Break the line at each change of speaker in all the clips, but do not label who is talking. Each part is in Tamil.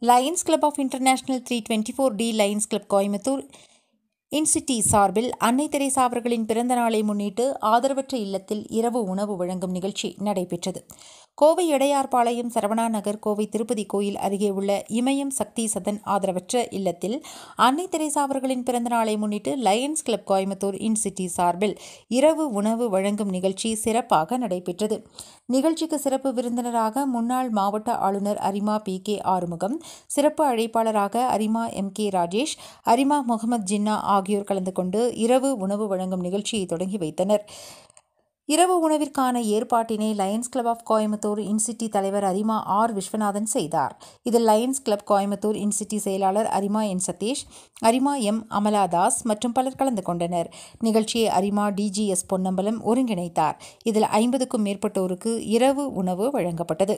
Lions Club of International three twenty four D Lions Club Coimbatore in city சார்பில் அன்னை தெரேசா அவர்களின் பிறந்த நாளை முன்னிட்டு ஆதரவற்ற இல்லத்தில் இரவு உணவு வழங்கும் நிகழ்ச்சி நடைபெற்றது கோவை இடையார்பாளையம் சரவணா நகர் கோவை திருப்பதி கோயில் அருகே உள்ள இமயம் சக்தி சதன் ஆதரவற்ற இல்லத்தில் அன்னை தெரேசா அவர்களின் பிறந்த நாளை முன்னிட்டு லயன்ஸ் கிளப் கோயம்புத்தூர் இன்சிட்டி சார்பில் இரவு உணவு வழங்கும் நிகழ்ச்சி சிறப்பாக நடைபெற்றது நிகழ்ச்சிக்கு சிறப்பு விருந்தினராக முன்னாள் மாவட்ட ஆளுநர் அரிமா பி கே ஆறுமுகம் சிறப்பு அழைப்பாளராக அரிமா எம் கே ராஜேஷ் அரிமா முகமது ஜின்னா ஆகியோர் கலந்து கொண்டு இரவு உணவு வழங்கும் நிகழ்ச்சியை தொடங்கி வைத்தனர் இரவு உணவிற்கான ஏற்பாட்டினை Lions Club of Coimbatore in city தலைவர் அரிமா ஆர் விஸ்வநாதன் செய்தார் இதில் லயன்ஸ் கிளப் கோயம்புத்தூர் இன்சிட்டி செயலாளர் அரிமா என் சதீஷ் அரிமா எம் அமலாதாஸ் மற்றும் பலர் கலந்து கொண்டனர் நிகழ்ச்சியை அரிமா டிஜிஎஸ் பொன்னம்பலம் ஒருங்கிணைத்தார் இதில் ஐம்பதுக்கும் மேற்பட்டோருக்கு இரவு உணவு வழங்கப்பட்டது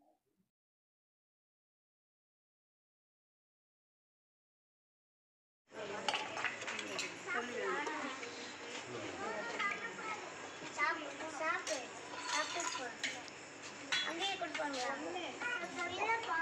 சாப்பிடு சாப்பிடு சாப்பிட்டு போ அங்கேயே கொடுப்பாங்களா இல்லப்பா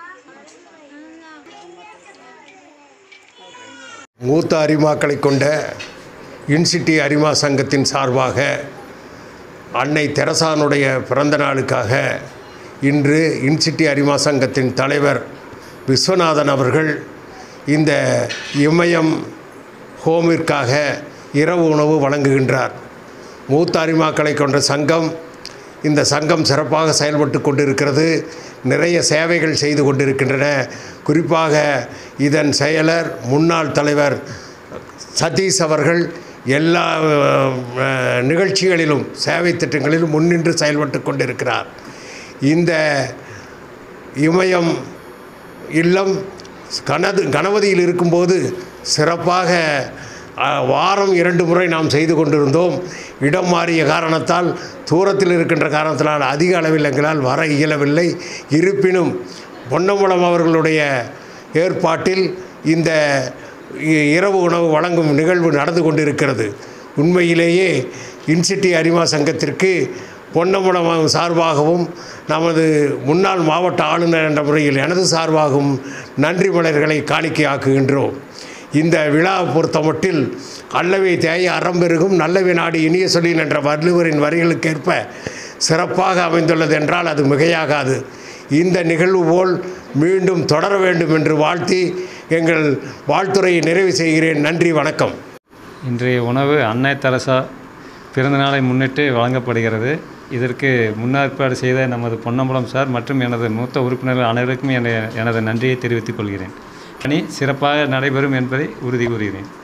மூத்த அரிமாக்களை கொண்ட இன்சிட்டி அரிமா சங்கத்தின் சார்பாக அன்னை தெரசானுடைய பிறந்த நாளுக்காக இன்று இன்சிட்டி அரிமா சங்கத்தின் தலைவர் விஸ்வநாதன் அவர்கள் இந்த இமயம் ஹோமிற்காக இரவு உணவு வழங்குகின்றார் மூத்த அரிமாக்களை கொண்ட சங்கம் இந்த சங்கம் சிறப்பாக செயல்பட்டு கொண்டிருக்கிறது நிறைய சேவைகள் செய்து கொண்டிருக்கின்றன குறிப்பாக இதன் செயலர் முன்னாள் தலைவர் சதீஷ் அவர்கள் எல்லா அஹ், நிகழ்ச்சிகளிலும் சேவை திட்டங்களிலும் முன்னின்று செயல்பட்டு கொண்டிருக்கிறார் இந்த இமயம் இல்லம் கனது கணபதியில் இருக்கும்போது சிறப்பாக அஹ், வாரம் இரண்டு முறை நாம் செய்து கொண்டிருந்தோம் இடம் மாறிய காரணத்தால் தூரத்தில் இருக்கின்ற காரணத்தினால் அதிக அளவில் எங்களால் வர இயலவில்லை இருப்பினும் பொன்னம்பலம் அவர்களுடைய ஏற்பாட்டில் இந்த இ- இரவு உணவு வழங்கும் நிகழ்வு நடந்து கொண்டிருக்கிறது உண்மையிலேயே இன்சிட்டி அரிமா சங்கத்திற்கு பொன்னம்பலம் சார்பாகவும் நமது முன்னாள் மாவட்ட ஆளுநர் என்ற முறையில் எனது சார்பாகவும் நன்றி மலர்களை காணிக்கையாக்குகின்றோம் இந்த விழா பொறுத்தமட்டில் அல்லவை தேய அறம்பெருகும் நல்லவை நாடு இனிய சொல்லின் என்ற வள்ளுவரின் வரிகளுக்கேற்ப சிறப்பாக அமைந்துள்ளது என்றால் அது மிகையாகாது இந்த நிகழ்வு போல் மீண்டும் தொடர வேண்டும் என்று வாழ்த்தி எங்கள் வாழ்த்துறையை நிறைவு செய்கிறேன் நன்றி வணக்கம்
இன்றைய உணவு அன்னை தெரசா பிறந்தநாளை முன்னிட்டு வழங்கப்படுகிறது இதற்கு முன்னேற்பாடு செய்த நமது பொன்னம்பலம் சார் மற்றும் எனது மூத்த உறுப்பினர்கள் அனைவருக்கும் என- எனது நன்றியை தெரிவித்துக் கொள்கிறேன் பணி சிறப்பாக நடைபெறும் என்பதை உறுதி கூறுகிறேன்